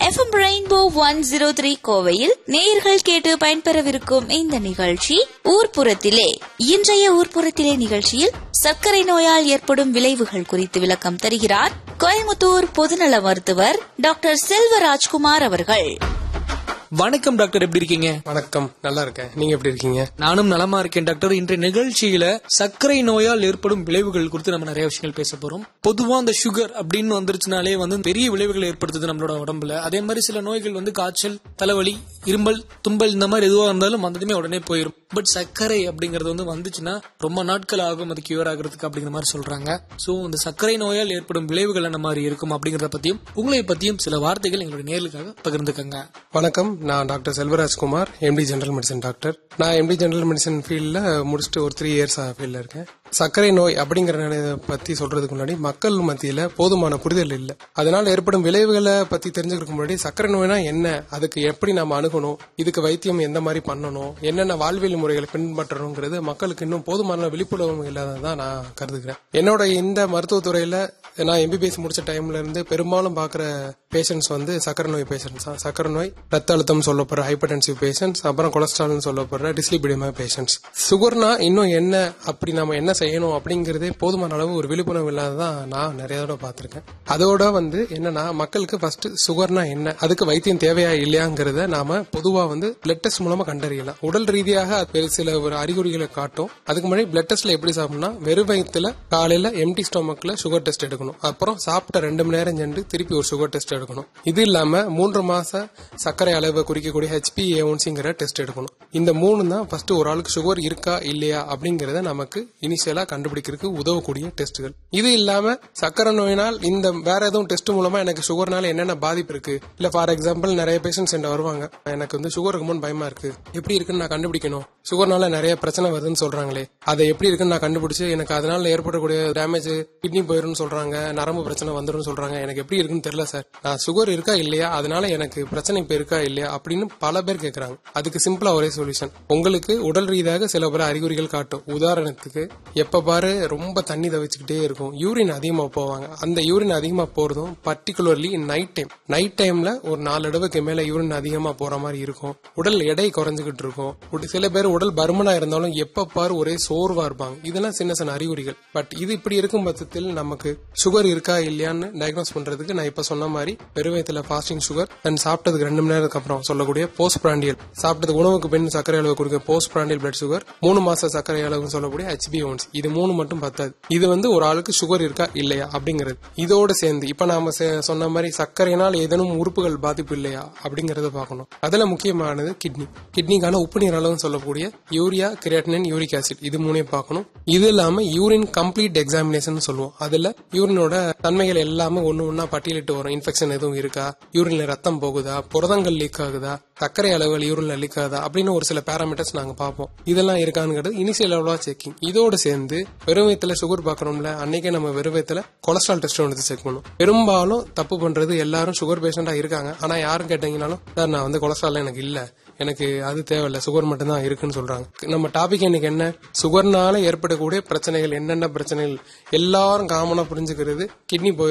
FM Rainbow one zero three கோவையில் நேயர்கள் கேட்டு பயன்பெறவிருக்கும் இந்த நிகழ்ச்சி ஊர்ப்புறத்திலே இன்றைய ஊர்ப்புறத்திலே நிகழ்ச்சியில் சர்க்கரை நோயால் ஏற்படும் விளைவுகள் குறித்து விளக்கம் தருகிறார் கோயம்புத்தூர் பொதுநல மருத்துவர் டாக்டர் செல்வராஜ்குமார் அவர்கள் வணக்கம் டாக்டர் எப்படி இருக்கீங்க வணக்கம் நல்லா இருக்கேன் நீங்க எப்படி இருக்கீங்க நானும் நலமா இருக்கேன் டாக்டர் இன்றைய நிகழ்ச்சியில சர்க்கரை நோயால் ஏற்படும் விளைவுகள் குறித்து நம்ம நிறைய விஷயங்கள் பேச போறோம் பொதுவா அந்த சுகர் அப்படின்னு வந்துருச்சுனாலே வந்து பெரிய விளைவுகள் ஏற்படுத்துது நம்மளோட உடம்புல அதே மாதிரி சில நோய்கள் வந்து காய்ச்சல் தலைவலி இருமல் தும்பல் இந்த மாதிரி எதுவா இருந்தாலும் வந்ததுமே உடனே போயிடும் பட் சர்க்கரை அப்படிங்கறது வந்து வந்துச்சுன்னா ரொம்ப நாட்கள் ஆகும் அது கியூர் ஆகிறதுக்கு அப்படிங்கிற மாதிரி சொல்றாங்க சோ இந்த சர்க்கரை நோயால் ஏற்படும் விளைவுகள் என்ன மாதிரி இருக்கும் அப்படிங்கறத பத்தியும் உங்களை பத்தியும் சில வார்த்தைகள் எங்களுடைய நேர்களுக்காக பகிர்ந்துக்கங்க வணக்கம் நான் doctor Selvarajkumar MD general medicine doctor நான் எம்டி ஜெனரல் மெடிசன் ஃபீல்டில் முடிச்சுட்டு ஒரு த்ரீ இயர்ஸ் ஃபீல்டில் இருக்கேன் சர்க்கரை நோய் அப்படிங்கிற நிலையை பத்தி சொல்றதுக்கு முன்னாடி மக்கள் மத்தியில போதுமான புரிதல் இல்லை அதனால ஏற்படும் விளைவுகளை பத்தி தெரிஞ்சுக்கிறதுக்கு முன்னாடி சர்க்கரை நோய்னா என்ன அதுக்கு எப்படி நாம அணுகணும் இதுக்கு வைத்தியம் எந்த மாதிரி பண்ணணும் என்னென்ன வாழ்வியல் முறைகளை பின்பற்றணுங்கிறது மக்களுக்கு இன்னும் போதுமான விழிப்புணர்வு இல்லாததான் நான் கருதுகிறேன் என்னோட இந்த மருத்துவத்துறையில நான் எம்பிபிஎஸ் முடிச்ச டைம்ல இருந்து பெரும்பாலும் பாக்குற பேஷண்ட்ஸ் வந்து சக்கரை நோய் பேஷண்ட்ஸ் தான் சக்கரை நோய் ரத்த அழுத்தம் சொல்லப்படுற ஹைப்பர்டென்சிவ் பேஷண்ட்ஸ் அப்புறம் கொலஸ்ட்ரால்னு சொல்லப்படுற டிஸ்லிபிடிமா பேஷண்ட்ஸ் சுகர்னா இன்னும் என்ன அப்படி நம்ம என்ன செய்யணும் அப்படிங்கறதே போதுமான அளவு ஒரு விழிப்புணர்வு இல்லாததான் நான் நிறைய தடவை பார்த்திருக்கேன் அதோட வந்து என்னன்னா மக்களுக்கு ஃபர்ஸ்ட் சுகர்னா என்ன அதுக்கு வைத்தியம் தேவையா இல்லையாங்கிறத நாம பொதுவா வந்து பிளட் டெஸ்ட் மூலமா கண்டறியலாம் உடல் ரீதியாக அது சில ஒரு அறிகுறிகளை காட்டும் அதுக்கு முன்னாடி பிளட் டெஸ்ட்ல எப்படி சாப்பிடணும்னா வெறும் வயிற்றுல காலையில எம்டி ஸ்டொமக்ல சுகர் டெஸ்ட் எடுக்கணும் அப்புறம் சாப்பிட்ட ரெண்டு மணி நேரம் சென்று திருப்பி ஒரு சுகர் டெஸ்ட் எடுக்கணும் இது இல்லாம மூன்று மாச சர்க்கரை அளவை குறிக்கக்கூடிய ஹெச்பி ஏஒன்சிங்கிற டெஸ்ட் எடுக்கணும் இந்த மூணு தான் ஃபர்ஸ்ட் ஒரு ஆளுக்கு சுகர் இருக்கா இல்லையா அப்படிங்கறத நமக்கு இனிஷியலா கண்டுபிடிக்கிறதுக்கு உதவக்கூடிய டெஸ்ட்கள் இது இல்லாம சர்க்கரை நோயினால் இந்த வேற எதுவும் டெஸ்ட் மூலமா எனக்கு சுகர்னால என்னென்ன பாதிப்பு இருக்கு இல்ல ஃபார் எக்ஸாம்பிள் நிறைய பேஷண்ட்ஸ் என்கிட்ட வருவாங்க எனக்கு வந்து சுகர் இருக்குமோன்னு பயமா இருக்கு எப்படி இருக்குன்னு நான் கண்டுபிடிக்கணும் சுகர்னால நிறைய பிரச்சனை வருதுன்னு சொல்றாங்களே அதை எப்படி இருக்குன்னு நான் கண்டுபிடிச்சு எனக்கு அதனால ஏற்படக்கூடிய டேமேஜ் கிட்னி போயிரும்னு சொல்றாங்க நரம்பு பிரச்சனை வந்துடும் சொல்றாங்க எனக்கு எப்படி இருக்குன்னு தெரியல சார் நான் சுகர் இருக்கா இல்லையா அதனால எனக்கு பிரச்சனை இப்ப இருக்கா இல்லையா அப்படின்னு பல பேர் கேக்குறாங்க அதுக்கு சிம்பிளா ஒரே சொல்யூஷன் உங்களுக்கு உடல் ரீதியாக சில பேர் அறிகுறிகள் காட்டும் உதாரணத்துக்கு எப்ப பாரு ரொம்ப தண்ணி தவிச்சுக்கிட்டே இருக்கும் யூரின் அதிகமா போவாங்க அந்த யூரின் அதிகமா போறதும் பர்டிகுலர்லி நைட் டைம் நைட் டைம்ல ஒரு நாலு தடவைக்கு மேல யூரின் அதிகமா போற மாதிரி இருக்கும் உடல் எடை குறைஞ்சுகிட்டு இருக்கும் ஒரு சில பேர் உடல் பருமனா இருந்தாலும் எப்ப பாரு ஒரே சோர்வா இருப்பாங்க இதெல்லாம் சின்ன சின்ன அறிகுறிகள் பட் இது இப்படி இருக்கும் பட்சத்தில் நமக்கு சுகர் இருக்கா இல்லையான்னு டயக்னோஸ் பண்றதுக்கு நான் இப்ப சொன்ன மாதிரி பெருவயத்துல ஃபாஸ்டிங் சுகர் அண்ட் சாப்பிட்டதுக்கு ரெண்டு மணி நேரத்துக்கு அப்புறம் சொல்லக்கூடிய போஸ்ட் பிராண்டியல் சாப்பிட்டது உணவுக்கு பின் சர்க்கரை அளவு கொடுக்க போஸ்ட் பிராண்டியல் பிளட் சுகர் மூணு மாச சர்க்கரை அளவு சொல்லக்கூடிய ஹெச்பி ஒன்ஸ் இது மூணு மட்டும் பத்தாது இது வந்து ஒரு ஆளுக்கு சுகர் இருக்கா இல்லையா அப்படிங்கிறது இதோட சேர்ந்து இப்ப நாம சே- சொன்ன மாதிரி சர்க்கரையினால் ஏதேனும் உறுப்புகள் பாதிப்பு இல்லையா அப்படிங்கறத பார்க்கணும் அதுல முக்கியமானது கிட்னி கிட்னிக்கான உப்பு நீர் அளவுன்னு சொல்லக்கூடிய யூரியா கிரியேட்டினின் யூரிக் ஆசிட் இது மூணையும் பார்க்கணும் இது இல்லாம யூரின் கம்ப்ளீட் எக்ஸாமினேஷன் சொல்லுவோம் அதுல யூரினோட தன்மைகள் எல்லாமே ஒண்ணு ஒண்ணா பட்டியலிட்டு வரும் இன்ஃபெக்ஷன் எதுவும் இருக்கா யூரின்ல ரத்தம் போகுதா புரதங்கள் லீக் ஆகுதா சர்க்கரை அளவுகள் யூரின்ல லீக் ஆகுதா அப்படின்னு ஒரு சில பேராமீட்டர்ஸ் நாங்க பார்ப்போம் இதெல்லாம் இருக்காங்கிறது இனிஷியல் லெவலா செக்கிங் இதோட சேர்ந்து வெறும் வயித்துல சுகர் பார்க்கணும்ல அன்னைக்கே நம்ம வெறும் வயித்துல கொலஸ்ட்ரால் டெஸ்ட் எடுத்து செக் பண்ணும் பெரும்பாலும் தப்பு பண்றது எல்லாரும் சுகர் பேஷண்டா இருக்காங்க ஆனா யாரும் கேட்டீங்கனாலும் சார் நான் வந்து கொலஸ்ட்ரால் எனக்கு இல்ல எனக்கு அது தேவையில்ல சுகர் மட்டும்தான் இருக்குன்னு சொல்றாங்க நம்ம டாபிக் இன்னைக்கு என்ன சுகர்னால ஏற்படக்கூடிய பிரச்சனைகள் என்னென்ன பிரச்சனைகள் எல்லாரும் காமனா புரிஞ்சுக்கிறது கிட்னி போய்